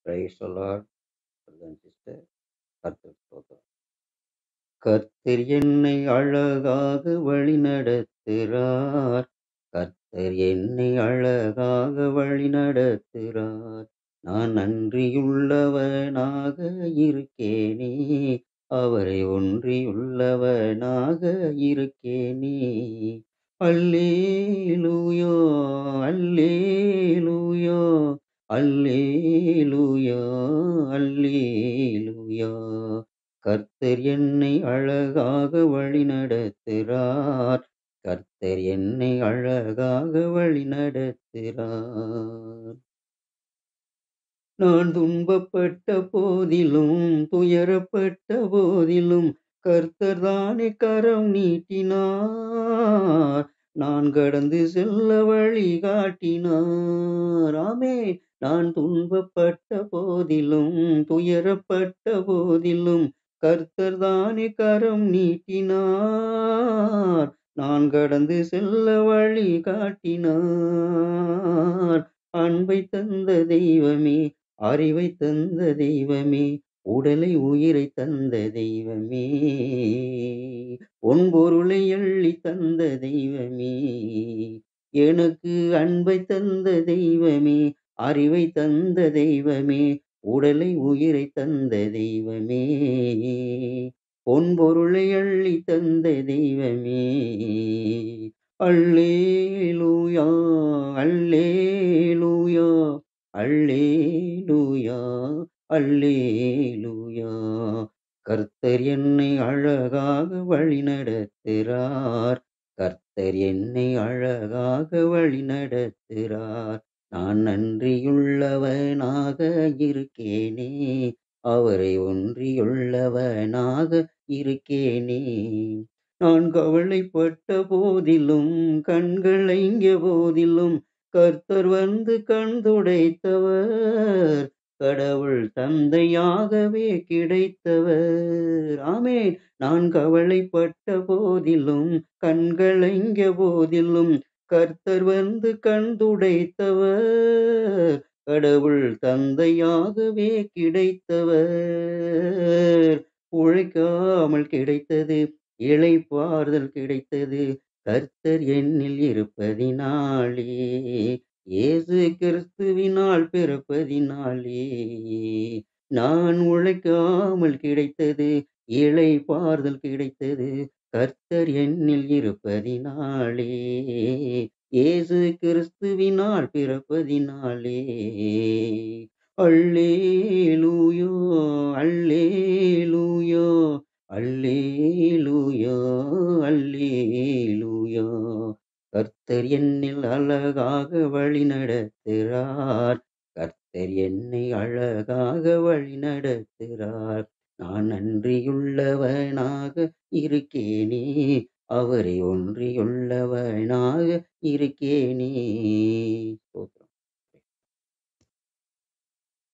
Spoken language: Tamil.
பிரைஸ் லார்ட் சிஸ்டர் கர்த்தர் ஸ்தோத்திரம் கர்த்தர் என்னை அழகாக வழி நடத்துகிறார் கர்த்தர் என்னை அழகாக வழி நடத்துகிறார் நான் நன்றியுள்ளவனாக இருக்கேனே அவரை ஒன்றியுள்ளவனாக இருக்கேனே அல்லேலூயா அல்லேலூயா அல்லேலூயா அல்லேலூயா கர்த்தர் என்னை அழகாக வழி நடத்துகிறார் கர்த்தர் என்னை அழகாக வழி நடத்துகிறார் நான் துன்பப்பட்ட போதிலும் துயரப்பட்ட போதிலும் கர்த்தர் தானே கரம் நீட்டினார் நான் கடந்து செல்ல வழி காட்டினார் ஆமே நான் துன்பப்பட்ட போதிலும் துயரப்பட்ட போதிலும் கர்த்தர் தானே கரம் நீட்டினார் நான் கடந்து செல்ல வழி காட்டினார் அன்பை தந்த தெய்வமே அறிவை தந்த தெய்வமே உடலை உயிரை தந்த தெய்வமே உன் பொருளை அள்ளி தந்த தெய்வமே எனக்கு அன்பை தந்த தெய்வமே அறிவை தந்த தெய்வமே உடலை உயிரை தந்த தெய்வமே பொன் பொருளை அள்ளி தந்த தெய்வமே அல்லேலூயா அல்லேலூயா அல்லேலூயா அல்லேலூயா கர்த்தர் என்னை அழகாக வழி நடத்துகிறார் கர்த்தர் என்னை அழகாக வழி நடத்துகிறார் நான் நன்றியுள்ளவனாக இருக்கேனே அவரை ஒன்றியுள்ளவனாக இருக்கேனே நான் கவலைப்பட்ட போதிலும் கண்கள் ஐங்கிய போதிலும் கர்த்தர் வந்து கண் துடைத்தவர் கடவுள் தந்தையாகவே கிடைத்தவர் ஆமேன் நான் கவலைப்பட்ட போதிலும் கண்கள் ஐங்கிய போதிலும் கர்த்தர் வந்து கண் துடைத்தவர் கடவுள் தந்தையாகவே கிடைத்தவர் உழைக்காமல் கிடைத்தது இளைப்பாறுதல் கிடைத்தது கர்த்தர் என்னில் இருப்பதினாலே இயேசு கிறிஸ்துவினால் பிறப்பதினாலே நான் உழைக்காமல் கிடைத்தது இளைப்பாறுதல் கிடைத்தது கர்த்தர் என்னில் இருப்பதினாலே இயேசு கிறிஸ்துவினால் பிறப்பதினாலே அல்லேலூயா அல்லேலூயா அல்லேலூயா அல்லேலூயா கர்த்தர் என்னில் அழகாக வழி நடத்துகிறார் கர்த்தர் என்னை அழகாக வழி நடத்துகிறார் நான் நன்றியுள்ளவனாக இருக்கேனே அவரை ஒன்றியுள்ளவனாக இருக்கேனே ஸ்தோத்திரம்